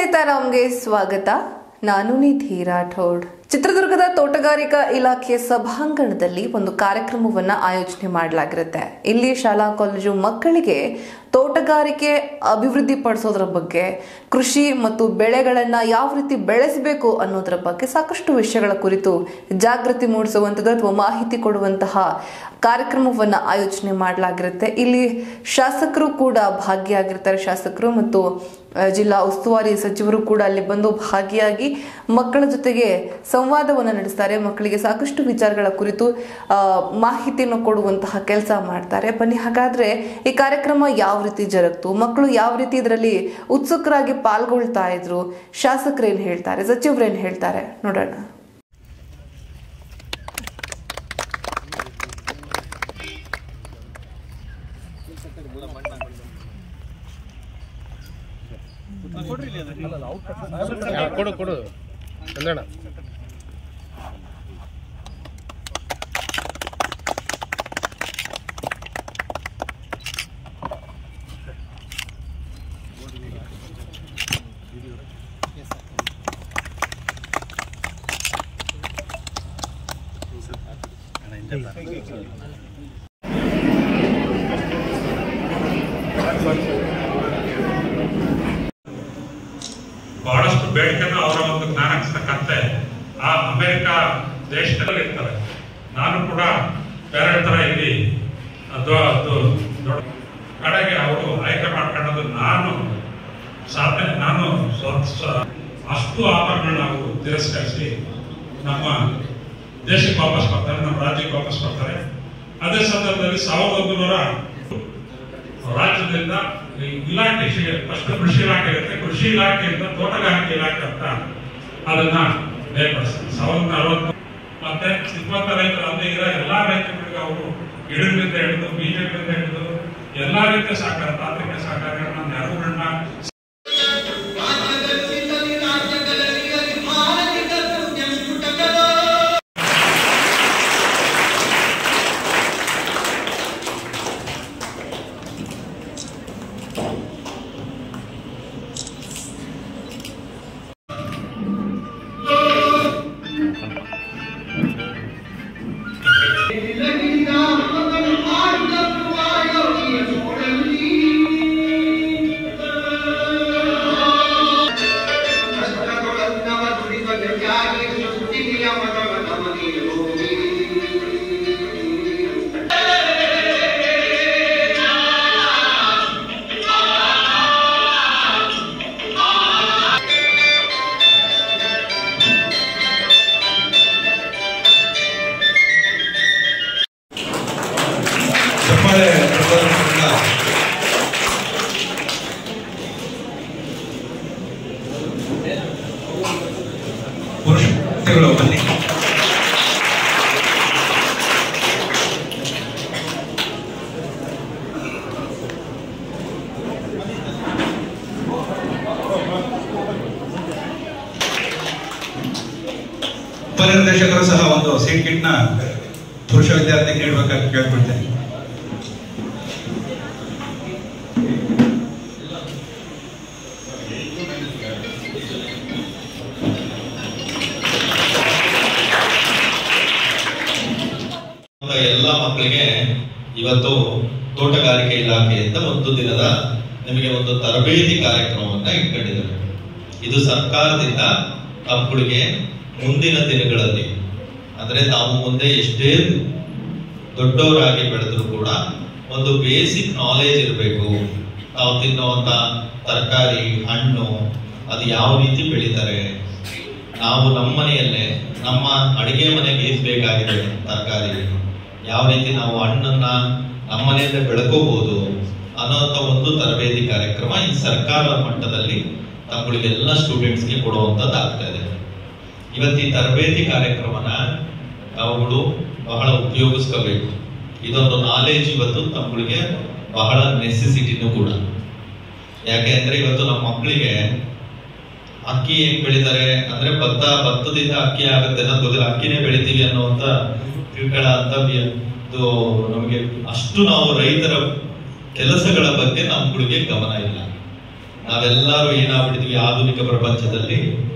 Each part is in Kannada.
ಸೀತಾರಾಮ್ಗೆ ಸ್ವಾಗತ ನಾನು ನಿಧಿ ರಾಠೋಡ್ ಚಿತ್ರದುರ್ಗದ ತೋಟಗಾರಿಕಾ ಇಲಾಖೆ ಸಭಾಂಗಣದಲ್ಲಿ ಒಂದು ಕಾರ್ಯಕ್ರಮವನ್ನ ಆಯೋಜನೆ ಮಾಡಲಾಗಿರುತ್ತೆ ಇಲ್ಲಿ ಶಾಲಾ ಕಾಲೇಜು ಮಕ್ಕಳಿಗೆ ತೋಟಗಾರಿಕೆ ಅಭಿವೃದ್ಧಿ ಪಡಿಸೋದ್ರ ಬಗ್ಗೆ ಕೃಷಿ ಮತ್ತು ಬೆಳೆಗಳನ್ನ ಯಾವ ರೀತಿ ಬೆಳೆಸಬೇಕು ಅನ್ನೋದರ ಬಗ್ಗೆ ಸಾಕಷ್ಟು ವಿಷಯಗಳ ಕುರಿತು ಜಾಗೃತಿ ಮೂಡಿಸುವಂಥದ್ದು ಅಥವಾ ಮಾಹಿತಿ ಕೊಡುವಂತಹ ಕಾರ್ಯಕ್ರಮವನ್ನ ಆಯೋಜನೆ ಮಾಡಲಾಗಿರುತ್ತೆ ಇಲ್ಲಿ ಶಾಸಕರು ಕೂಡ ಭಾಗಿಯಾಗಿರ್ತಾರೆ ಶಾಸಕರು ಮತ್ತು ಆ, ಜಿಲ್ಲಾ ಉಸ್ತುವಾರಿ ಸಚಿವರು ಕೂಡ ಅಲ್ಲಿ ಬಂದು ಭಾಗಿಯಾಗಿ ಮಕ್ಕಳ ಜೊತೆಗೆ ಸಂವಾದವನ್ನು ನಡೆಸ್ತಾರೆ ಮಕ್ಕಳಿಗೆ ಸಾಕಷ್ಟು ವಿಚಾರಗಳ ಕುರಿತು ಆ, ಮಾಹಿತಿಯನ್ನು ಕೊಡುವಂತಹ ಕೆಲಸ ಮಾಡ್ತಾರೆ ಬನ್ನಿ ಹಾಗಾದ್ರೆ ಈ ಕಾರ್ಯಕ್ರಮ ಯಾವ ರೀತಿ ಜರುಗ್ತು ಮಕ್ಕಳು ಯಾವ ರೀತಿ ಇದರಲ್ಲಿ ಉತ್ಸುಕರಾಗಿ ಪಾಲ್ಗೊಳ್ತಾ ಇದ್ರು ಶಾಸಕರೇನ್ ಹೇಳ್ತಾರೆ ಸಚಿವರೇನ್ ಹೇಳ್ತಾರೆ ನೋಡೋಣ ಹಾ, ಕೊಡು ಕೊಡು ಚಂದಣ್ಣ ಬಹಳಷ್ಟು ಬೇಡಿಕೆನ ಅವರ ಒಂದು ಜ್ಞಾನಕ್ಕೆ ಆ ಅಮೆರಿಕ ದೇಶದಲ್ಲಿ ಇರ್ತಾರೆ ನಾನು ಕೂಡ ಬೇರೆ ತರ ಇಲ್ಲಿ ಅದು ಅದು ದೊಡ್ಡ ಕಡೆಗೆ ಅವರು ಆಯ್ಕೆ ಮಾಡ್ಕೊಳ್ಳೋದು ನಾನು ಸಾಧನೆ ನಾನು ಸ್ವ- ಸ್ವ- ಅಷ್ಟು ಆಫರ್ಗಳನ್ನ ನಾವು ತಿರಸ್ಕರಿಸಿ ನಮ್ಮ ದೇಶಕ್ಕೆ ವಾಪಸ್ ಬರ್ತಾರೆ ನಮ್ಮ ರಾಜ್ಯಕ್ಕೆ ವಾಪಸ್ ಬರ್ತಾರೆ ಅದೇ ಸಂದರ್ಭದಲ್ಲಿ ಸಾವಿರದ ಒಂಬೈನೂರ ರಾಜ್ಯದಿಂದ ಈ ಇಲಾಖೆ ಫಸ್ಟ್ ಕೃಷಿ ಇಲಾಖೆ ಇರುತ್ತೆ ಕೃಷಿ ಇಲಾಖೆಯಿಂದ ತೋಟಗಾರಿಕೆ ಇಲಾಖೆ ಅಂತ ಅದನ್ನ ಬೇರ್ಪಡಿಸ್ತಾರೆ ಸಾವಿರದ ಅರವತ್ತು ಮತ್ತೆ ಸಿದ್ಧಾಂತ ರೈತರು ಅಲ್ಲದೆ ಇರೋ ಎಲ್ಲಾ ರೈತರಿಗೆ ಅವರು ಗಿಡಗಳಿಂದ ಹಿಡಿದು ಬೀಜಗಳಿಂದ ಹಿಡಿದು ಎಲ್ಲಾ ರೀತಿಯ ಸಹಕಾರ ತಾಂತ್ರಿಕ ಸಹಕಾರಗಳನ್ನ ನೆರವುಗಳನ್ನ ಚಪ್ಪಾಳೆ ಪ್ರಧಾನಮಂತ್ರಿಗಳ ಪುರುಷಗಳು ಬನ್ನಿ ಉಪನಿರ್ದೇಶಕರು ಸಹ ಒಂದು ಸೀಟ್ ಕಿಟ್ನ ಪುರುಷ ವಿದ್ಯಾರ್ಥಿ ನೀಡಬೇಕಾಗಿ ಕೇಳ್ಕೊಳ್ತೇನೆ ಎಲ್ಲ ಮಕ್ಕಳಿಗೆ ಇವತ್ತು ತೋಟಗಾರಿಕೆ ಇಲಾಖೆಯಿಂದ ಒಂದು ದಿನದ ನಿಮಗೆ ಒಂದು ತರಬೇತಿ ಕಾರ್ಯಕ್ರಮವನ್ನ ಇಟ್ಕೊಂಡಿದ್ದಾರೆ ಇದು ಸರ್ಕಾರದಿಂದ ಮಕ್ಕಳಿಗೆ ಮುಂದಿನ ದಿನಗಳಲ್ಲಿ ಅಂದ್ರೆ ತಾವು ಮುಂದೆ ಎಷ್ಟೇ ದೊಡ್ಡವರಾಗಿ ಬೆಳೆದ್ರು ಕೂಡ ಒಂದು ಬೇಸಿಕ್ ನಾಲೆಜ್ ಇರಬೇಕು ನಾವು ತಿನ್ನುವಂತ ತರಕಾರಿ ಹಣ್ಣು ಅದು ಯಾವ ರೀತಿ ಬೆಳೀತಾರೆ ನಾವು ನಮ್ಮ ಮನೆಯಲ್ಲೇ ನಮ್ಮ ಅಡಿಗೆ ಮನೆಗೆ ಏನ್ ಬೇಕಾಗಿದೆ ತರಕಾರಿ ಯಾವ ರೀತಿ ನಾವು ಹಣ್ಣನ್ನ ನಮ್ಮ ಮನೆಯಲ್ಲೇ ಬೆಳ್ಕೋಬಹುದು ಅನ್ನೋಂಥ ಒಂದು ತರಬೇತಿ ಕಾರ್ಯಕ್ರಮ ಈ ಸರ್ಕಾರದ ಮಟ್ಟದಲ್ಲಿ ತಮ್ಮಗಳಿಗೆಲ್ಲ ಸ್ಟೂಡೆಂಟ್ಸ್ಗೆ ಕೊಡುವಂಥದ್ದು ಆಗ್ತಾ ಇದೆ ಇವತ್ತು ಈ ತರಬೇತಿ ಕಾರ್ಯಕ್ರಮನ ತಾವುಗಳು ಬಹಳ ಉಪಯೋಗಿಸ್ಕೋಬೇಕು ಇದೊಂದು ನಾಲೆಜ್ ಇವತ್ತು ತಮ್ಮಗಳಿಗೆ ಬಹಳ ನೆಸೆಸಿಟಿನೂ ಕೂಡ ಯಾಕೆ ಅಂದ್ರೆ ಇವತ್ತು ನಮ್ಮ ಮಕ್ಕಳಿಗೆ ಅಕ್ಕಿ ಹೆಂಗ್ ಬೆಳಿತಾರೆ ಅಂದ್ರೆ ಭತ್ತ ಭತ್ತದಿಂದ ಅಕ್ಕಿ ಆಗುತ್ತೆ ಅನ್ನೋದು ಗೊತ್ತಿಲ್ಲ ಅಕ್ಕಿನೇ ಬೆಳಿತೀವಿ ಅನ್ನುವಂತ ತಿಳ್ಕೊಳ್ಳೋ ಅಂತ ಇದು ನಮಗೆ ಅಷ್ಟು ನಾವು ರೈತರ ಕೆಲಸಗಳ ಬಗ್ಗೆ ನಮ್ಗಳಿಗೆ ಗಮನ ಇಲ್ಲ ನಾವೆಲ್ಲರೂ ಏನಾಗ್ಬಿಟ್ಟಿದ್ವಿ ಆಧುನಿಕ ಪ್ರಪಂಚದಲ್ಲಿ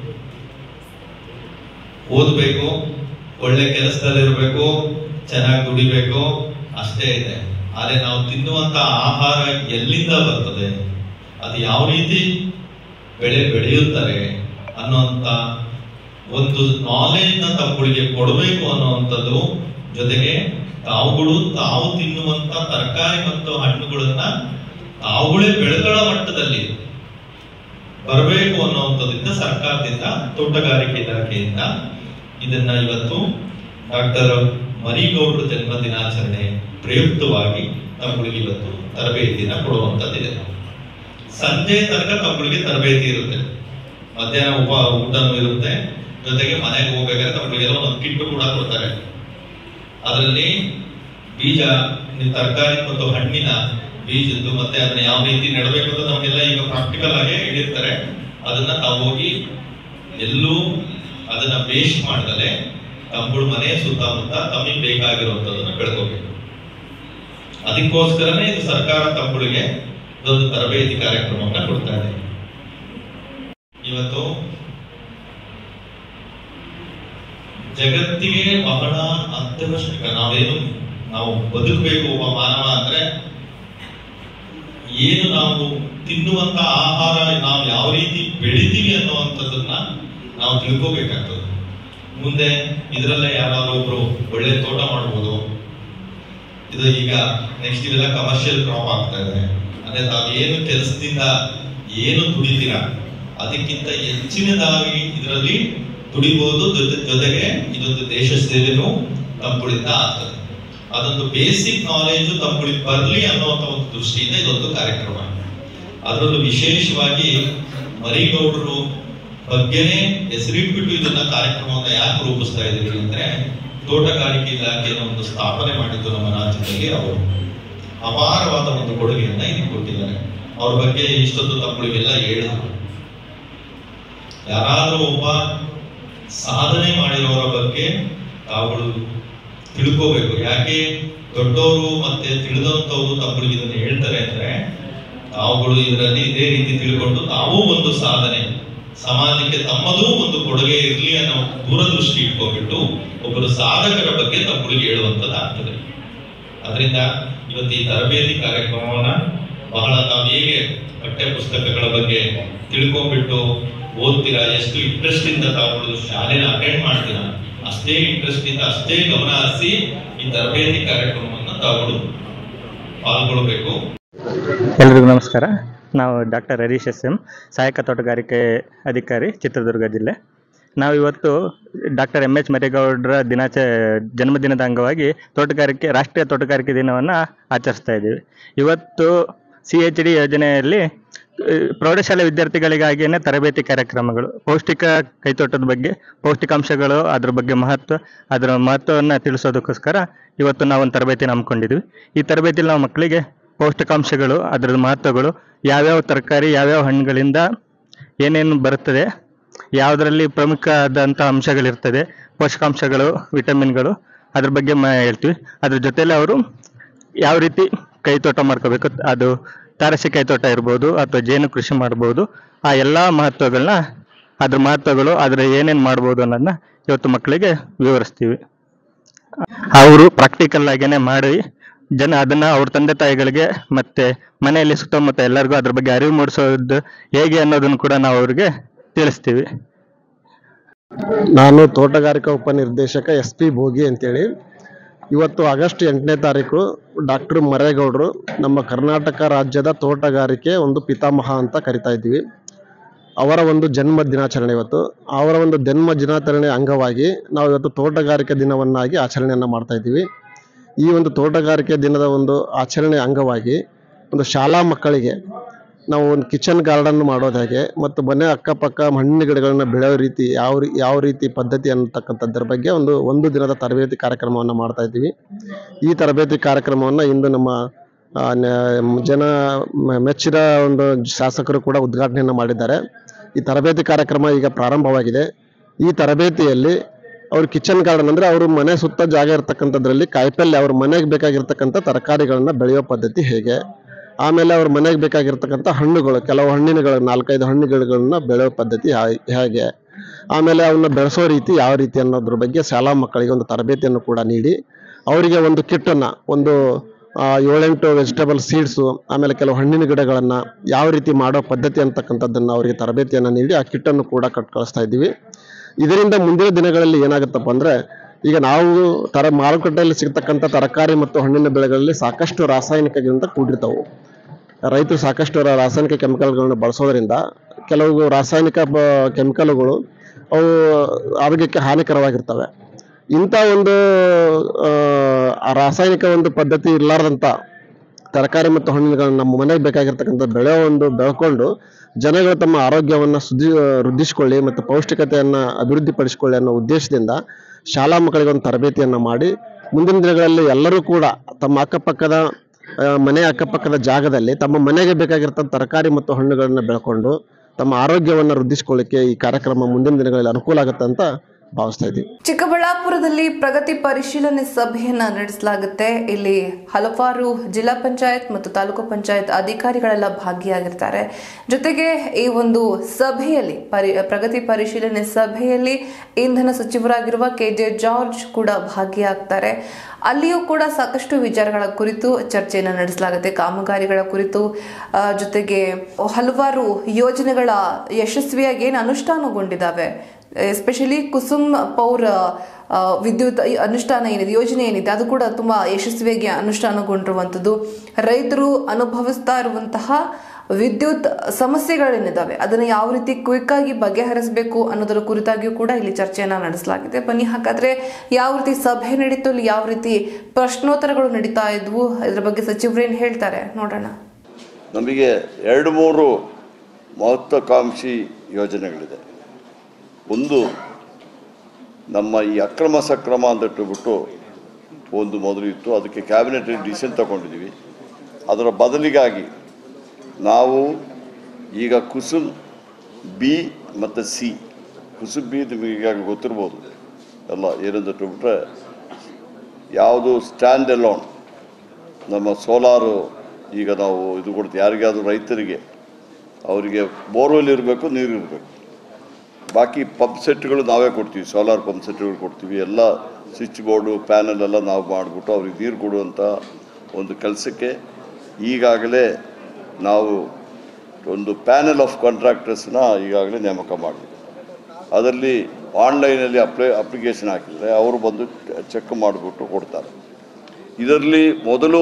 ಓದ್ಬೇಕು ಒಳ್ಳೆ ಕೆಲಸದಲ್ಲಿರ್ಬೇಕು ಚೆನ್ನಾಗಿ ದುಡಿಬೇಕು ಅಷ್ಟೇ ಇದೆ ಆದ್ರೆ ನಾವು ತಿನ್ನುವಂತ ಆಹಾರ ಎಲ್ಲಿಂದ ಬರ್ತದೆ ಅದು ಯಾವ ರೀತಿ ಬೆಳೆ ಬೆಳೆಯುತ್ತಾರೆ ಅನ್ನುವಂತ ಒಂದು ನಾಲೆಜ್ ನ ತಮ್ಮಗಳಿಗೆ ಕೊಡಬೇಕು ಅನ್ನುವಂಥದ್ದು ಜೊತೆಗೆ ತಾವುಗಳು ತಾವು ತಿನ್ನುವಂತ ತರಕಾರಿ ಮತ್ತು ಹಣ್ಣುಗಳನ್ನ ತಾವುಗಳೇ ಬೆಳೆಗಳ ಮಟ್ಟದಲ್ಲಿ ಬರಬೇಕು ಅನ್ನುವಂಥದ್ರಿಂದ ಸರ್ಕಾರದಿಂದ ತೋಟಗಾರಿಕೆ ಇಲಾಖೆಯಿಂದ ಇದನ್ನ ಇವತ್ತು ಡಾಕ್ಟರ್ ಮರಿಗೌಡರ ಜನ್ಮ ದಿನಾಚರಣೆ ಪ್ರಯುಕ್ತವಾಗಿ ತಮ್ಮಗಳಿಗೆ ಇವತ್ತು ತರಬೇತಿನ ಕೊಡುವಂತದ್ದಿದೆ ಸಂಜೆ ತನಕ ತಮ್ಮಗಳಿಗೆ ತರಬೇತಿ ಇರುತ್ತೆ ಮಧ್ಯಾಹ್ನ ಉಪ ಊಟನೂ ಇರುತ್ತೆ ಜೊತೆಗೆ ಮನೆಗೆ ಹೋಗ್ಬೇಕಾದ್ರೆ ತಮ್ಮಗಳಿಗೆಲ್ಲ ಒಂದು ಕಿಟ್ಟು ಕೂಡ ಕೊಡ್ತಾರೆ ಅದರಲ್ಲಿ ಬೀಜ ನೀವು ತರಕಾರಿ ಮತ್ತು ಹಣ್ಣಿನ ಬೀಜದ್ದು ಮತ್ತೆ ಅದನ್ನ ಯಾವ ರೀತಿ ನೆಡಬೇಕು ಅಂತ ನಮಗೆಲ್ಲ ಈಗ ಪ್ರಾಕ್ಟಿಕಲ್ ಆಗಿ ಹೇಳಿರ್ತಾರೆ ಅದನ್ನ ತಾವು ಹೋಗಿ ಎಲ್ಲೂ ಅದನ್ನ ವೇಸ್ಟ್ ಮಾಡದಲೆ ತಮ್ಮಗಳು ಮನೆ ಸುತ್ತಮುತ್ತ ತಮಗೆ ಬೇಕಾಗಿರುವಂತದನ್ನ ಬೆಳ್ಕೋಬೇಕು ಅದಕ್ಕೋಸ್ಕರನೇ ಇದು ಸರ್ಕಾರ ತಮ್ಮಗಳಿಗೆ ಒಂದು ತರಬೇತಿ ಕಾರ್ಯಕ್ರಮವನ್ನ ಕೊಡ್ತಾ ಇದೆ ಇವತ್ತು ಜಗತ್ತಿಗೆ ಬಹಳ ಅತ್ಯವಶ್ಯಕ ನಾವೇನು ನಾವು ಬದುಕಬೇಕು ಒಬ್ಬ ಮಾನವ ಅಂದ್ರೆ ಏನು ನಾವು ತಿನ್ನುವಂತ ಆಹಾರ ನಾವು ಯಾವ ರೀತಿ ಬೆಳಿತೀವಿ ಅನ್ನುವಂಥದ್ದನ್ನ ನಾವು ತಿಳ್ಕೋಬೇಕಾಗ್ತದೆ ಮುಂದೆ ಇದರಲ್ಲೇ ಯಾರಾದ್ರೂ ಒಬ್ರು ಒಳ್ಳೆ ತೋಟ ಮಾಡ್ಬೋದು ಇದು ಈಗ ನೆಕ್ಸ್ಟ್ ಇವೆಲ್ಲ ಕಮರ್ಷಿಯಲ್ ಕ್ರಾಪ್ ಆಗ್ತಾ ಇದೆ ಅಂದ್ರೆ ತಾವು ಏನು ಕೆಲಸದಿಂದ ಏನು ದುಡಿತೀರಾ ಅದಕ್ಕಿಂತ ಹೆಚ್ಚಿನದಾಗಿ ಇದರಲ್ಲಿ ದುಡಿಬಹುದು ಜೊತೆ ಜೊತೆಗೆ ಇದೊಂದು ದೇಶ ಸೇವೆನೂ ತಮ್ಮಗಳಿಂದ ಆಗ್ತದೆ ಅದೊಂದು ಬೇಸಿಕ್ ನಾಲೆಜ್ ತಮ್ಮಗಳಿಗೆ ಬರಲಿ ಅನ್ನುವಂತ ಒಂದು ದೃಷ್ಟಿಯಿಂದ ಇದೊಂದು ಕಾರ್ಯಕ್ರಮ ಅದರಲ್ಲೂ ವಿಶೇಷವಾಗಿ ಮರಿಗೌಡರು ಬಗ್ಗೆನೇ ಹೆಸರಿಟ್ಬಿಟ್ಟು ಇದನ್ನ ಕಾರ್ಯಕ್ರಮವನ್ನ ಯಾಕೆ ರೂಪಿಸ್ತಾ ಇದ್ದೀವಿ ಅಂದ್ರೆ ತೋಟಗಾರಿಕೆ ಇಲಾಖೆಯನ್ನು ಒಂದು ಸ್ಥಾಪನೆ ಮಾಡಿದ್ದು ನಮ್ಮ ರಾಜ್ಯದಲ್ಲಿ ಅವರು ಅಪಾರವಾದ ಒಂದು ಕೊಡುಗೆಯನ್ನ ಇದಕ್ಕೆ ಕೊಟ್ಟಿದ್ದಾರೆ ಅವ್ರ ಬಗ್ಗೆ ಇಷ್ಟೊಂದು ತಮ್ಮಗಳಿಗೆಲ್ಲ ಹೇಳಿದ್ರು ಯಾರಾದ್ರೂ ಒಬ್ಬ ಸಾಧನೆ ಮಾಡಿರೋರ ಬಗ್ಗೆ ತಾವುಗಳು ತಿಳ್ಕೋಬೇಕು ಯಾಕೆ ದೊಡ್ಡವರು ಮತ್ತೆ ತಿಳಿದಂತವರು ತಮ್ಮಗಳಿಗೆ ಇದನ್ನ ಹೇಳ್ತಾರೆ ಅಂದ್ರೆ ತಾವುಗಳು ಇದರಲ್ಲಿ ಇದೇ ರೀತಿ ತಿಳ್ಕೊಂಡು ತಾವೂ ಒಂದು ಸಾಧನೆ ಸಮಾಜಕ್ಕೆ ತಮ್ಮದೂ ಒಂದು ಕೊಡುಗೆ ಇರಲಿ ಅನ್ನೋ ದೂರದೃಷ್ಟಿ ಇಟ್ಕೊಂಡ್ಬಿಟ್ಟು ಒಬ್ಬರು ಸಾಧಕರ ಬಗ್ಗೆ ತಮ್ಮಗಳಿಗೆ ಹೇಳುವಂತದ್ದಾಗ್ತದೆ ಅದರಿಂದ ಇವತ್ತು ಈ ತರಬೇತಿ ಕಾರ್ಯಕ್ರಮವನ್ನ ಬಹಳ ತಾವು ಹೇಗೆ ಪಠ್ಯ ಪುಸ್ತಕಗಳ ಬಗ್ಗೆ ತಿಳ್ಕೊಂಡ್ಬಿಟ್ಟು ಓದ್ತೀರಾ ಎಷ್ಟು ಇಂಟ್ರೆಸ್ಟ್ ಇಂದ ತಾವುಗಳು ಶಾಲೆನ ಅಟೆಂಡ್ ಮಾಡ್ತೀರಾ ಅಷ್ಟೇ ಇಂಟ್ರೆಸ್ಟ್ ಇಂದ ಅಷ್ಟೇ ಗಮನ ಹರಿಸಿ ಈ ತರಬೇತಿ ಕಾರ್ಯಕ್ರಮವನ್ನ ತಾವುಗಳು ಪಾಲ್ಗೊಳ್ಬೇಕು ಎಲ್ರಿಗೂ ನಮಸ್ಕಾರ ನಾವು ಡಾಕ್ಟರ್ ಹರೀಶ್ ಎಸ್ ಎಂ ಸಹಾಯಕ ತೋಟಗಾರಿಕೆ ಅಧಿಕಾರಿ ಚಿತ್ರದುರ್ಗ ಜಿಲ್ಲೆ ನಾವು ಇವತ್ತು ಡಾಕ್ಟರ್ ಎಮ್ ಎಚ್ ಮರೇಗೌಡರ ದಿನಾಚ ಜನ್ಮದಿನದ ಅಂಗವಾಗಿ ತೋಟಗಾರಿಕೆ ರಾಷ್ಟ್ರೀಯ ತೋಟಗಾರಿಕೆ ದಿನವನ್ನು ಆಚರಿಸ್ತಾ ಇದ್ದೀವಿ ಇವತ್ತು ಸಿ ಎಚ್ ಡಿ ಯೋಜನೆಯಲ್ಲಿ ಆ, ಪ್ರೌಢಶಾಲೆ ವಿದ್ಯಾರ್ಥಿಗಳಿಗಾಗಿಯೇ ತರಬೇತಿ ಕಾರ್ಯಕ್ರಮಗಳು ಪೌಷ್ಟಿಕ ಕೈತೋಟದ ಬಗ್ಗೆ ಪೌಷ್ಟಿಕಾಂಶಗಳು ಅದ್ರ ಬಗ್ಗೆ ಮಹತ್ವ ಅದರ ಮಹತ್ವವನ್ನು ತಿಳಿಸೋದಕ್ಕೋಸ್ಕರ ಇವತ್ತು ನಾವು ಒಂದು ತರಬೇತಿನ ಹಮ್ಮಿಕೊಂಡಿದ್ವಿ ಈ ತರಬೇತಿಯಲ್ಲಿ ನಾವು ಮಕ್ಕಳಿಗೆ ಪೌಷ್ಟಿಕಾಂಶಗಳು ಅದರ ಮಹತ್ವಗಳು ಯಾವ್ಯಾವ ತರಕಾರಿ ಯಾವ್ಯಾವ ಹಣ್ಣುಗಳಿಂದ ಏನೇನು ಬರುತ್ತದೆ ಯಾವುದರಲ್ಲಿ ಪ್ರಮುಖವಾದಂಥ ಅಂಶಗಳಿರ್ತದೆ ಪೋಷಕಾಂಶಗಳು ವಿಟಮಿನ್ಗಳು ಅದ್ರ ಬಗ್ಗೆ ಮ ಹೇಳ್ತೀವಿ ಅದ್ರ ಜೊತೆಲಿ ಅವರು ಯಾವ ರೀತಿ ಕೈತೋಟ ಮಾಡ್ಕೋಬೇಕು ಅದು ತಾರಸಿ ಕೈತೋಟ ಇರ್ಬೋದು ಅಥವಾ ಜೇನು ಕೃಷಿ ಮಾಡ್ಬೋದು ಆ ಎಲ್ಲ ಮಹತ್ವಗಳನ್ನ ಅದ್ರ ಮಹತ್ವಗಳು ಅದ್ರ ಏನೇನು ಮಾಡ್ಬೋದು ಅನ್ನೋದನ್ನ ಇವತ್ತು ಮಕ್ಕಳಿಗೆ ವಿವರಿಸ್ತೀವಿ ಅವರು ಪ್ರಾಕ್ಟಿಕಲ್ ಆಗೇನೆ ಮಾಡಿ ಜನ ಅದನ್ನ ಅವ್ರ ತಂದೆ ತಾಯಿಗಳಿಗೆ ಮತ್ತೆ ಮನೆಯಲ್ಲಿ ಸುತ್ತಮುತ್ತ ಎಲ್ಲರಿಗೂ ಅದ್ರ ಬಗ್ಗೆ ಅರಿವು ಮೂಡಿಸೋದು ಹೇಗೆ ಅನ್ನೋದನ್ನು ಕೂಡ ನಾವು ಅವ್ರಿಗೆ ತಿಳಿಸ್ತೀವಿ ನಾನು ತೋಟಗಾರಿಕಾ ಉಪನಿರ್ದೇಶಕ ಎಸ್ ಪಿ ಭೋಗಿ ಅಂತೇಳಿ ಇವತ್ತು ಆಗಸ್ಟ್ ಎಂಟನೇ ತಾರೀಕು ಡಾಕ್ಟರ್ ಮರೇಗೌಡರು ನಮ್ಮ ಕರ್ನಾಟಕ ರಾಜ್ಯದ ತೋಟಗಾರಿಕೆ ಒಂದು ಪಿತಾಮಹ ಅಂತ ಕರಿತಾ ಇದ್ದೀವಿ ಅವರ ಒಂದು ಜನ್ಮ ದಿನಾಚರಣೆ ಇವತ್ತು ಅವರ ಒಂದು ಜನ್ಮ ದಿನಾಚರಣೆ ಅಂಗವಾಗಿ ನಾವು ಇವತ್ತು ತೋಟಗಾರಿಕೆ ದಿನವನ್ನಾಗಿ ಆಚರಣೆಯನ್ನು ಮಾಡ್ತಾ ಇದ್ದೀವಿ ಈ ಒಂದು ತೋಟಗಾರಿಕೆ ದಿನದ ಒಂದು ಆಚರಣೆ ಅಂಗವಾಗಿ ಒಂದು ಶಾಲಾ ಮಕ್ಕಳಿಗೆ ನಾವು ಒಂದು ಕಿಚನ್ ಗಾರ್ಡನ್ ಮಾಡೋದು ಹೇಗೆ ಮತ್ತು ಮನೆ ಅಕ್ಕಪಕ್ಕ ಹಣ್ಣಿನ ಗಿಡಗಳನ್ನ ಬೆಳೆಯೋ ರೀತಿ ಯಾವ ರೀ ಯಾವ ರೀತಿ ಪದ್ಧತಿ ಅನ್ನತಕ್ಕಂಥದ್ರ ಬಗ್ಗೆ ಒಂದು ಒಂದು ದಿನದ ತರಬೇತಿ ಕಾರ್ಯಕ್ರಮವನ್ನು ಮಾಡ್ತಾ ಇದ್ದೀವಿ ಈ ತರಬೇತಿ ಕಾರ್ಯಕ್ರಮವನ್ನು ಇಂದು ನಮ್ಮ ಆ, ನ- ಜನ ಮ- ಮೆಚ್ಚಿದ ಒಂದು ಶಾಸಕರು ಕೂಡ ಉದ್ಘಾಟನೆಯನ್ನು ಮಾಡಿದ್ದಾರೆ ಈ ತರಬೇತಿ ಕಾರ್ಯಕ್ರಮ ಈಗ ಪ್ರಾರಂಭವಾಗಿದೆ ಈ ತರಬೇತಿಯಲ್ಲಿ ಅವ್ರು ಕಿಚನ್ ಗಾರ್ಡನ್ ಅಂದ್ರೆ ಅವ್ರ ಮನೆ ಸುತ್ತ ಜಾಗ ಇರ್ತಕ್ಕಂಥದ್ರಲ್ಲಿ ಕಾಯಿಪಲ್ಯ ಅವ್ರ ಮನೆಗೆ ಬೇಕಾಗಿರ್ತಕ್ಕಂಥ ತರಕಾರಿಗಳನ್ನ ಬೆಳೆಯೋ ಪದ್ಧತಿ ಹೇಗೆ ಆಮೇಲೆ ಅವ್ರ ಮನೆಗೆ ಬೇಕಾಗಿರ್ತಕ್ಕಂಥ ಹಣ್ಣುಗಳು ಕೆಲವು ಹಣ್ಣಿನಗಳು ನಾಲ್ಕೈದು ಹಣ್ಣುಗಳನ್ನ ಬೆಳೆಯೋ ಪದ್ಧತಿ ಹಾ- ಹೇಗೆ ಆಮೇಲೆ ಅವನ್ನ ಬೆಳೆಸೋ ರೀತಿ ಯಾವ ರೀತಿ ಅನ್ನೋದ್ರ ಬಗ್ಗೆ ಶಾಲಾ ಮಕ್ಕಳಿಗೆ ಒಂದು ತರಬೇತಿಯನ್ನು ಕೂಡ ನೀಡಿ ಅವರಿಗೆ ಒಂದು ಕಿಟ್ಟನ್ನು ಒಂದು ಆ, ಏಳೆಂಟು ವೆಜಿಟೇಬಲ್ ಸೀಡ್ಸು ಆಮೇಲೆ ಕೆಲವು ಹಣ್ಣಿನ ಗಿಡಗಳನ್ನು ಯಾವ ರೀತಿ ಮಾಡೋ ಪದ್ಧತಿ ಅಂತಕ್ಕಂಥದ್ದನ್ನು ಅವರಿಗೆ ತರಬೇತಿಯನ್ನು ನೀಡಿ ಆ ಕಿಟ್ಟನ್ನು ಕೂಡ ಕಟ್ ಕಳಿಸ್ತಾ ಇದ್ದೀವಿ ಇದರಿಂದ ಮುಂದಿನ ದಿನಗಳಲ್ಲಿ ಏನಾಗುತ್ತಪ್ಪ ಅಂದರೆ ಈಗ ನಾವು ತರ ಮಾರುಕಟ್ಟೆಯಲ್ಲಿ ಸಿಗ್ತಕ್ಕಂಥ ತರಕಾರಿ ಮತ್ತು ಹಣ್ಣಿನ ಬೆಳೆಗಳಲ್ಲಿ ಸಾಕಷ್ಟು ರಾಸಾಯನಿಕಗಳಿಂದ ಕೂಡಿರ್ತಾವೆ ರೈತರು ಸಾಕಷ್ಟು ರ- ರಾಸಾಯನಿಕ ಕೆಮಿಕಲ್ಗಳನ್ನು ಬಳಸೋದ್ರಿಂದ ಕೆಲವು ರಾಸಾಯನಿಕ ಬ ಕೆಮಿಕಲ್ಗಳು ಅವು ಆರೋಗ್ಯಕ್ಕೆ ಹಾನಿಕರವಾಗಿರ್ತವೆ ಇಂಥ ಒಂದು ಆ, ಆ ರಾಸಾಯನಿಕ ಒಂದು ಪದ್ಧತಿ ಇರಲಾರ್ದಂಥ ತರಕಾರಿ ಮತ್ತು ಹಣ್ಣುಗಳನ್ನ ನಮ್ಮ ಮನೆಗೆ ಬೇಕಾಗಿರ್ತಕ್ಕಂಥ ಬೆಳೆ ಒಂದು ಬೆಳ್ಕೊಂಡು ಜನಗಳು ತಮ್ಮ ಆರೋಗ್ಯವನ್ನು ಸುದ್ದಿ ವೃದ್ಧಿಸಿಕೊಳ್ಳಿ ಮತ್ತು ಪೌಷ್ಟಿಕತೆಯನ್ನು ಅಭಿವೃದ್ಧಿಪಡಿಸಿಕೊಳ್ಳಿ ಅನ್ನೋ ಉದ್ದೇಶದಿಂದ ಶಾಲಾ ಮಕ್ಕಳಿಗೆ ಒಂದು ತರಬೇತಿಯನ್ನು ಮಾಡಿ ಮುಂದಿನ ದಿನಗಳಲ್ಲಿ ಎಲ್ಲರೂ ಕೂಡ ತಮ್ಮ ಅಕ್ಕಪಕ್ಕದ ಆ, ಮನೆ ಅಕ್ಕಪಕ್ಕದ ಜಾಗದಲ್ಲಿ ತಮ್ಮ ಮನೆಗೆ ಬೇಕಾಗಿರ್ತಕ್ಕಂಥ ತರಕಾರಿ ಮತ್ತು ಹಣ್ಣುಗಳನ್ನು ಬೆಳ್ಕೊಂಡು ತಮ್ಮ ಆರೋಗ್ಯವನ್ನು ವೃದ್ಧಿಸಿಕೊಳ್ಳಿಕ್ಕೆ ಈ ಕಾರ್ಯಕ್ರಮ ಮುಂದಿನ ದಿನಗಳಲ್ಲಿ ಅನುಕೂಲ ಆಗುತ್ತೆ ಅಂತ ಭಾವಿಸ್ತಾ ಇದ್ದೀವಿ ಚಿಕ್ಕಬಳ್ಳಾಪುರದಲ್ಲಿ ಪ್ರಗತಿ ಪರಿಶೀಲನೆ ಸಭೆಯನ್ನ ನಡೆಸಲಾಗುತ್ತೆ ಇಲ್ಲಿ ಹಲವಾರು ಜಿಲ್ಲಾ ಪಂಚಾಯತ್ ಮತ್ತು ತಾಲೂಕು ಪಂಚಾಯತ್ ಅಧಿಕಾರಿಗಳೆಲ್ಲ ಭಾಗಿಯಾಗಿರ್ತಾರೆ ಜೊತೆಗೆ ಈ ಒಂದು ಸಭೆಯಲ್ಲಿ ಪರಿ ಪ್ರಗತಿ ಪರಿಶೀಲನೆ ಸಭೆಯಲ್ಲಿ ಇಂಧನ ಸಚಿವರಾಗಿರುವ ಕೆ ಜೆ ಜಾರ್ಜ್ ಕೂಡ ಭಾಗಿಯಾಗ್ತಾರೆ ಅಲ್ಲಿಯೂ ಕೂಡ ಸಾಕಷ್ಟು ವಿಚಾರಗಳ ಕುರಿತು ಚರ್ಚೆಯನ್ನು ನಡೆಸಲಾಗುತ್ತೆ ಕಾಮಗಾರಿಗಳ ಕುರಿತು ಆ, ಜೊತೆಗೆ ಹಲವಾರು ಯೋಜನೆಗಳ ಯಶಸ್ವಿಯಾಗಿ ಏನು ಅನುಷ್ಠಾನಗೊಂಡಿದ್ದಾವೆ ಎಸ್ಪೆಷಲಿ ಕುಸುಮ್ ಪೌರ್ ಆ, ವಿದ್ಯುತ್ ಈ ಅನುಷ್ಠಾನ ಏನಿದೆ ಯೋಜನೆ ಏನಿದೆ ಅದು ಕೂಡ ತುಂಬಾ ಯಶಸ್ವಿಯಾಗಿ ಅನುಷ್ಠಾನಗೊಂಡಿರುವಂಥದ್ದು ರೈತರು ಅನುಭವಿಸ್ತಾ ಇರುವಂತಹ ವಿದ್ಯುತ್ ಸಮಸ್ಯೆಗಳೇನಿದ್ದಾವೆ ಅದನ್ನು ಯಾವ ರೀತಿ ಕ್ವಿಕ್ ಆಗಿ ಬಗೆಹರಿಸಬೇಕು ಅನ್ನೋದರ ಕುರಿತಾಗಿಯೂ ಕೂಡ ಇಲ್ಲಿ ಚರ್ಚೆಯನ್ನ ನಡೆಸಲಾಗಿದೆ ಬನ್ನಿ ಹಾಗಾದ್ರೆ ಯಾವ ರೀತಿ ಸಭೆ ನಡೀತು ಇಲ್ಲಿ ಯಾವ ರೀತಿ ಪ್ರಶ್ನೋತ್ತರಗಳು ನಡೀತಾ ಇದ್ವು ಇದ್ರ ಬಗ್ಗೆ ಸಚಿವರೇನು ಹೇಳ್ತಾರೆ ನೋಡೋಣ ನಮಗೆ ಎರಡು ಮೂರು ಮಹತ್ವಾಕಾಂಕ್ಷಿ ಯೋಜನೆಗಳಿದೆ ಒಂದು ನಮ್ಮ ಈ ಅಕ್ರಮ ಸಕ್ರಮ ಅಂದಿಟ್ಟುಬಿಟ್ಟು ಒಂದು ಮೊದಲು ಇತ್ತು ಅದಕ್ಕೆ ಕ್ಯಾಬಿನೆಟ್ ಡಿಸಿಷನ್ ತಗೊಂಡಿದ್ದೀವಿ ಅದರ ಬದಲಿಗಾಗಿ ನಾವು ಈಗ ಕುಸುಮ್ ಬಿ ಮತ್ತು ಸಿ ಕುಸುಮ್ ಬಿ ನಿಮಗೆ ಈಗಾಗಲೇ ಗೊತ್ತಿರ್ಬೋದು ಎಲ್ಲ ಏನಂದಿಟ್ಟುಬಿಟ್ರೆ ಯಾವುದು ಸ್ಟ್ಯಾಂಡ್ ಅಲೋನ್ ನಮ್ಮ ಸೋಲಾರು ಈಗ ನಾವು ಇದು ಕೊಡ್ತೀವಿ ಯಾರಿಗಾದ್ರೂ ರೈತರಿಗೆ ಅವರಿಗೆ ಬೋರ್ವೆಲ್ ಇರಬೇಕು ನೀರು ಇರಬೇಕು ಬಾಕಿ ಪಂಪ್ ಸೆಟ್ಗಳು ನಾವೇ ಕೊಡ್ತೀವಿ ಸೋಲಾರ್ ಪಂಪ್ ಸೆಟ್ಗಳು ಕೊಡ್ತೀವಿ ಎಲ್ಲ ಸ್ವಿಚ್ ಬೋರ್ಡು ಪ್ಯಾನಲ್ ಎಲ್ಲ ನಾವು ಮಾಡಿಬಿಟ್ಟು ಅವ್ರಿಗೆ ನೀರು ಕೊಡುವಂಥ ಒಂದು ಕೆಲಸಕ್ಕೆ ಈಗಾಗಲೇ ನಾವು ಒಂದು ಪ್ಯಾನೆಲ್ ಆಫ್ ಕಾಂಟ್ರಾಕ್ಟರ್ಸ್ನ ಈಗಾಗಲೇ ನೇಮಕ ಮಾಡಿದ್ವಿ ಅದರಲ್ಲಿ ಆನ್ಲೈನಲ್ಲಿ ಅಪ್ಲೈ ಅಪ್ಲಿಕೇಶನ್ ಹಾಕಿದರೆ ಅವರು ಬಂದು ಚೆಕ್ ಮಾಡಿಬಿಟ್ಟು ಕೊಡ್ತಾರೆ ಇದರಲ್ಲಿ ಮೊದಲು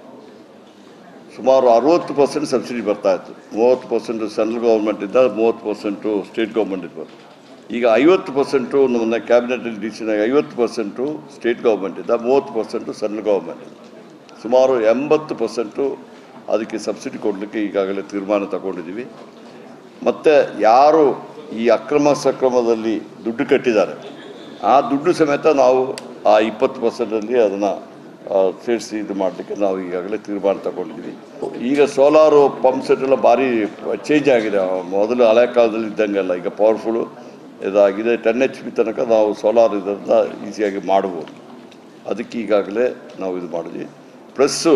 ಸುಮಾರು ಅರುವತ್ತು ಪರ್ಸೆಂಟ್ ಸಬ್ಸಿಡಿ ಬರ್ತಾ ಇತ್ತು ಮೂವತ್ತು ಪರ್ಸೆಂಟು ಸೆಂಟ್ರಲ್ ಗೌರ್ಮೆಂಟಿಂದ ಮೂವತ್ತು ಪರ್ಸೆಂಟು ಸ್ಟೇಟ್ ಗೌರ್ಮೆಂಟಿಂದ ಬರ್ತದೆ ಈಗ ಐವತ್ತು ಪರ್ಸೆಂಟು ನಮ್ಮ ಕ್ಯಾಬಿನೆಟಲ್ಲಿ ಡಿಸಿಷನ್ ಆಗಿ ಐವತ್ತು ಪರ್ಸೆಂಟು ಸ್ಟೇಟ್ ಗೌರ್ಮೆಂಟಿಂದ ಮೂವತ್ತು ಪರ್ಸೆಂಟು ಸೆಂಟ್ರಲ್ ಗೌರ್ಮೆಂಟಿಂದ ಸುಮಾರು ಎಂಬತ್ತು ಪರ್ಸೆಂಟು ಅದಕ್ಕೆ ಸಬ್ಸಿಡಿ ಕೊಡಲಿಕ್ಕೆ ಈಗಾಗಲೇ ತೀರ್ಮಾನ ತಗೊಂಡಿದ್ದೀವಿ ಮತ್ತು ಯಾರು ಈ ಅಕ್ರಮ ಸಕ್ರಮದಲ್ಲಿ ದುಡ್ಡು ಕಟ್ಟಿದ್ದಾರೆ ಆ ದುಡ್ಡು ಸಮೇತ ನಾವು ಆ ಇಪ್ಪತ್ತು ಪರ್ಸೆಂಟಲ್ಲಿ ಅದನ್ನು ಸೇರಿಸಿ ಇದು ಮಾಡಲಿಕ್ಕೆ ನಾವು ಈಗಾಗಲೇ ತೀರ್ಮಾನ ತಗೊಂಡಿದ್ದೀವಿ ಈಗ ಸೋಲಾರು ಪಂಪ್ ಸೆಟ್ ಎಲ್ಲ ಭಾರಿ ಚೇಂಜ್ ಆಗಿದೆ ಮೊದಲು ಹಳೆ ಕಾಲದಲ್ಲಿ ಇದ್ದಂಗೆಲ್ಲ ಈಗ ಪವರ್ಫುಲ್ಲು ಇದಾಗಿದೆ ಟೆನ್ ಎಚ್ ಪಿ ತನಕ ನಾವು ಸೋಲಾರ್ ಇದರಿಂದ ಈಸಿಯಾಗಿ ಮಾಡ್ಬೋದು ಅದಕ್ಕೆ ಈಗಾಗಲೇ ನಾವು ಇದು ಮಾಡಿದ್ವಿ ಪ್ಲಸ್ಸು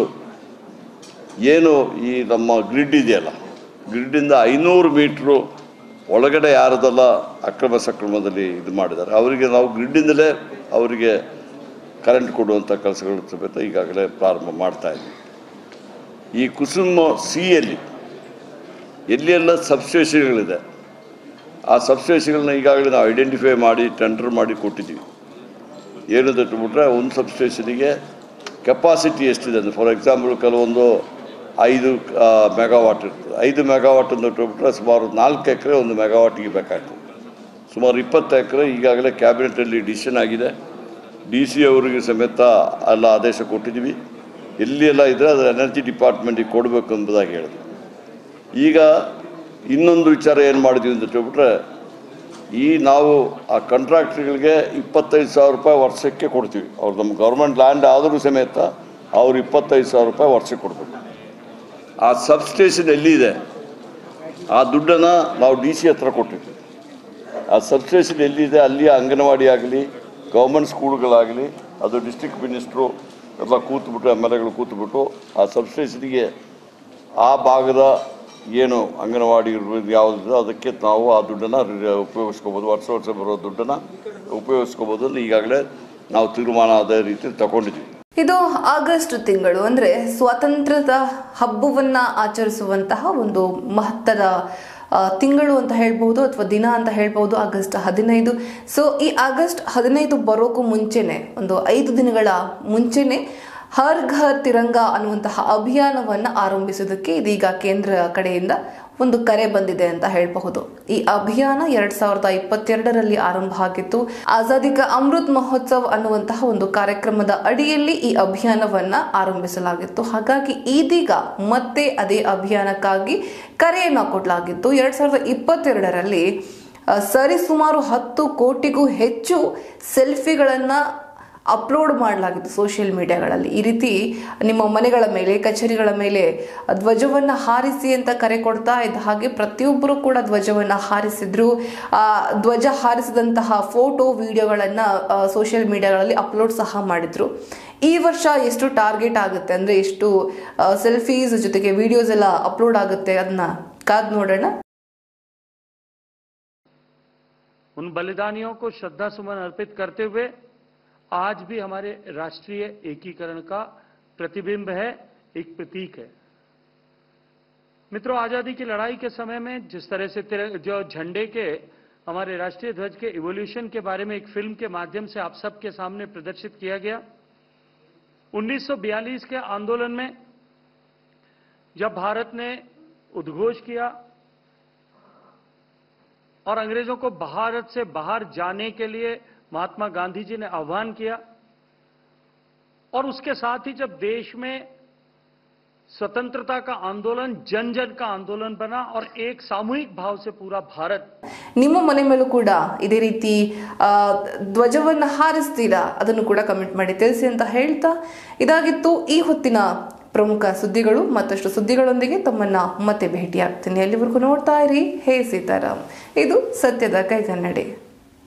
ಏನು ಈ ನಮ್ಮ ಗ್ರಿಡ್ ಇದೆಯಲ್ಲ ಗ್ರಿಡ್ಡಿಂದ ಐನೂರು ಮೀಟ್ರು ಒಳಗಡೆ ಯಾರದೆಲ್ಲ ಅಕ್ರಮ ಸಕ್ರಮದಲ್ಲಿ ಇದು ಮಾಡಿದ್ದಾರೆ ಅವರಿಗೆ ನಾವು ಗ್ರಿಡ್ಡಿಂದಲೇ ಅವರಿಗೆ ಕರೆಂಟ್ ಕೊಡುವಂಥ ಕೆಲಸಗಳು ಸಮೇತ ಈಗಾಗಲೇ ಪ್ರಾರಂಭ ಮಾಡ್ತಾ ಇದ್ದೀವಿ ಈ ಕುಸುಮ ಸಿಯಲ್ಲಿ ಎಲ್ಲಿ ಎಲ್ಲ ಸಬ್ಸ್ಟೇಷನ್ಗಳಿದೆ ಆ ಸಬ್ಸ್ಟೇಷನ್ಗಳನ್ನ ಈಗಾಗಲೇ ನಾವು ಐಡೆಂಟಿಫೈ ಮಾಡಿ ಟೆಂಡರ್ ಮಾಡಿ ಕೊಟ್ಟಿದ್ದೀವಿ ಏನಂತ ಇಟ್ಬಿಟ್ರೆ ಒಂದು ಸಬ್ಸ್ಟೇಷನಿಗೆ ಕೆಪಾಸಿಟಿ ಎಷ್ಟಿದೆ ಅಂದರೆ ಫಾರ್ ಎಕ್ಸಾಂಪಲ್ ಕೆಲವೊಂದು ಐದು ಮೆಗಾವಾಟ್ ಇರ್ತದೆ ಐದು ಮೆಗಾವಾಟ್ ಅಂತ ಇಟ್ಬಿಟ್ರೆ ಸುಮಾರು ನಾಲ್ಕು ಎಕರೆ ಒಂದು ಮೆಗಾವಾಟಿಗೆ ಬೇಕಾಗ್ತದೆ ಸುಮಾರು ಇಪ್ಪತ್ತು ಎಕರೆ ಈಗಾಗಲೇ ಕ್ಯಾಬಿನೆಟಲ್ಲಿ ಡಿಸಿಷನ್ ಆಗಿದೆ ಡಿ ಸಿ ಅವರಿಗೆ ಸಮೇತ ಎಲ್ಲ ಆದೇಶ ಕೊಟ್ಟಿದ್ದೀವಿ ಎಲ್ಲಿ ಎಲ್ಲ ಇದ್ದರೆ ಅದು ಎನರ್ಜಿ ಡಿಪಾರ್ಟ್ಮೆಂಟಿಗೆ ಕೊಡಬೇಕು ಎಂಬುದಾಗಿ ಹೇಳಿದ್ವಿ ಈಗ ಇನ್ನೊಂದು ವಿಚಾರ ಏನು ಮಾಡಿದ್ವಿ ಅಂತ ಹೇಳ್ಬಿಟ್ರೆ ಈ ನಾವು ಆ ಕಾಂಟ್ರಾಕ್ಟ್ಗಳಿಗೆ ಇಪ್ಪತ್ತೈದು ಸಾವಿರ ರೂಪಾಯಿ ವರ್ಷಕ್ಕೆ ಕೊಡ್ತೀವಿ ಅವ್ರು ನಮ್ಮ ಗೌರ್ಮೆಂಟ್ ಲ್ಯಾಂಡ್ ಆದರೂ ಸಮೇತ ಅವ್ರು ಇಪ್ಪತ್ತೈದು ಸಾವಿರ ರೂಪಾಯಿ ವರ್ಷಕ್ಕೆ ಕೊಡಬೇಕು ಆ ಸಬ್ಸ್ಟೇಷನ್ ಎಲ್ಲಿದೆ ಆ ದುಡ್ಡನ್ನು ನಾವು ಡಿ ಸಿ ಹತ್ರ ಕೊಟ್ಟಿದ್ವಿ ಆ ಸಬ್ಸ್ಟೇಷನ್ ಎಲ್ಲಿದೆ ಅಲ್ಲಿ ಅಂಗನವಾಡಿ ಆಗಲಿ ಗೌರ್ಮೆಂಟ್ ಸ್ಕೂಲ್ಗಳಾಗಲಿ ಅದು ಡಿಸ್ಟ್ರಿಕ್ಟ್ ಮಿನಿಸ್ಟ್ರು ಎಲ್ಲ ಕೂತ್ಬಿಟ್ಟು ಎಮ್ ಎಲ್ ಎಗಳು ಕೂತ್ಬಿಟ್ಟು ಆ ಸಬ್ಸ್ಟೇಷನ್ಗೆ ಆ ಭಾಗದ ಏನು ಅಂಗನವಾಡಿ ಇರ್ಬೋದು ಯಾವುದಿದೆ ಅದಕ್ಕೆ ನಾವು ಆ ದುಡ್ಡನ್ನು ಉಪಯೋಗಿಸ್ಕೋಬೋದು ವರ್ಷ ವರ್ಷ ಬರೋ ದುಡ್ಡನ್ನು ಉಪಯೋಗಿಸ್ಕೋಬೋದು ಅಂತ ಈಗಾಗಲೇ ನಾವು ತೀರ್ಮಾನ ಅದೇ ರೀತಿ ತಗೊಂಡಿದ್ವಿ ಇದು ಆಗಸ್ಟ್ ತಿಂಗಳು ಅಂದ್ರೆ ಸ್ವಾತಂತ್ರ್ಯದ ಹಬ್ಬವನ್ನ ಆಚರಿಸುವಂತಹ ಒಂದು ಮಹತ್ತರ ಆ, ತಿಂಗಳು ಅಂತ ಹೇಳ್ಬಹುದು ಅಥವಾ ದಿನ ಅಂತ ಹೇಳ್ಬಹುದು ಆಗಸ್ಟ್ ಹದಿನೈದು ಸೊ ಈ ಆಗಸ್ಟ್ ಹದಿನೈದು ಬರೋಕ್ಕೂ ಮುಂಚೆನೆ ಒಂದು ಐದು ದಿನಗಳ ಮುಂಚೆನೆ ಹರ್ ಘರ್ ತಿರಂಗ ಅನ್ನುವಂತಹ ಅಭಿಯಾನವನ್ನ ಆರಂಭಿಸೋದಕ್ಕೆ ಇದೀಗ ಕೇಂದ್ರ ಕಡೆಯಿಂದ ಒಂದು ಕರೆ ಬಂದಿದೆ ಅಂತ ಹೇಳಬಹುದು ಈ ಅಭಿಯಾನ ಎರಡ್ ಸಾವಿರದ ಇಪ್ಪತ್ತೆರಡರಲ್ಲಿ ಆರಂಭ ಆಗಿತ್ತು ಆಜಾದಿ ಕಾ ಅಮೃತ್ ಮಹೋತ್ಸವ್ ಅನ್ನುವಂತಹ ಒಂದು ಕಾರ್ಯಕ್ರಮದ ಅಡಿಯಲ್ಲಿ ಈ ಅಭಿಯಾನವನ್ನ ಆರಂಭಿಸಲಾಗಿತ್ತು ಹಾಗಾಗಿ ಇದೀಗ ಮತ್ತೆ ಅದೇ ಅಭಿಯಾನಕ್ಕಾಗಿ ಕರೆಯನ್ನ ಕೊಡಲಾಗಿತ್ತು ಎರಡ್ ಸಾವಿರದ ಇಪ್ಪತ್ತೆರಡರಲ್ಲಿ ಆ, ಸರಿಸುಮಾರು ಹತ್ತು ಕೋಟಿಗೂ ಹೆಚ್ಚು ಸೆಲ್ಫಿಗಳನ್ನ ಅಪ್ಲೋಡ್ ಮಾಡಲಾಗಿತ್ತು ಸೋಷಿಯಲ್ ಮೀಡಿಯಾಗಳಲ್ಲಿ ಈ ರೀತಿ ನಿಮ್ಮ ಮನೆಗಳ ಮೇಲೆ ಕಚೇರಿಗಳ ಮೇಲೆ ಧ್ವಜವನ್ನು ಹಾರಿಸಿ ಅಂತ ಕರೆ ಕೊಡ್ತಾ ಇದ್ದ ಹಾಗೆ ಪ್ರತಿಯೊಬ್ಬರು ಕೂಡ ಧ್ವಜವನ್ನು ಹಾರಿಸಿದ್ರು ಆ ಧ್ವಜ ಹಾರಿಸಿದಂತಹ ಫೋಟೋ ವಿಡಿಯೋಗಳನ್ನು ಸೋಷಿಯಲ್ ಮೀಡಿಯಾಗಳಲ್ಲಿ ಅಪ್ಲೋಡ್ ಸಹ ಮಾಡಿದ್ರು ಈ ವರ್ಷ ಎಷ್ಟು ಟಾರ್ಗೆಟ್ ಆಗುತ್ತೆ ಅಂದರೆ ಎಷ್ಟು ಸೆಲ್ಫೀಸ್ ಜೊತೆಗೆ ವಿಡಿಯೋಸ್ ಎಲ್ಲ ಅಪ್ಲೋಡ್ ಆಗುತ್ತೆ ಅದನ್ನ ಕಾದ್ ನೋಡೋಣ उन बलिदानियों को श्रद्धा सुमन अर्पित करते हुए आज भी हमारे राष्ट्रीय एकीकरण का प्रतिबिंब है एक प्रतीक है मित्रों आजादी की लड़ाई के समय में जिस तरह से तिर- जो झंडे के हमारे राष्ट्रीय ध्वज के इवोल्यूशन के बारे में एक फिल्म के माध्यम से आप सबके सामने प्रदर्शित किया गया 1942 के आंदोलन में जब भारत ने उद्घोष किया और अंग्रेजों को भारत से बाहर जाने के लिए महात्मा गांधी जी ने आह्वान किया और उसके साथ ही जब देश में स्वतंत्रता का आंदोलन जन जन का आंदोलन बना और एक सामूहिक भाव से पूरा भारत ನಿಮ್ಮ ಮನೆ ಮೇಲೂ ಕೂಡ ಇದೇ ರೀತಿ ಆ, ಧ್ವಜವನ್ನ ಹಾರಿಸ್ತೀರಾ ಅದನ್ನು ಕೂಡ ಕಮೆಂಟ್ ಮಾಡಿ ತಿಳಿಸಿ ಅಂತ ಹೇಳ್ತಾ ಇದಾಗಿತ್ತು ಈ ಹೊತ್ತಿನ ಪ್ರಮುಖ ಸುದ್ದಿಗಳು ಮತ್ತಷ್ಟು ಸುದ್ದಿಗಳೊಂದಿಗೆ ತಮ್ಮನ್ನ ಮತ್ತೆ ಭೇಟಿಯಾಗ್ತೀನಿ ಎಲ್ಲಿವರೆಗೂ ನೋಡ್ತಾ ಇರಿ ಹೇ ಸೀತಾರಾಮ್ ಇದು ಸತ್ಯದ ಕೈಗನ್ನಡಿ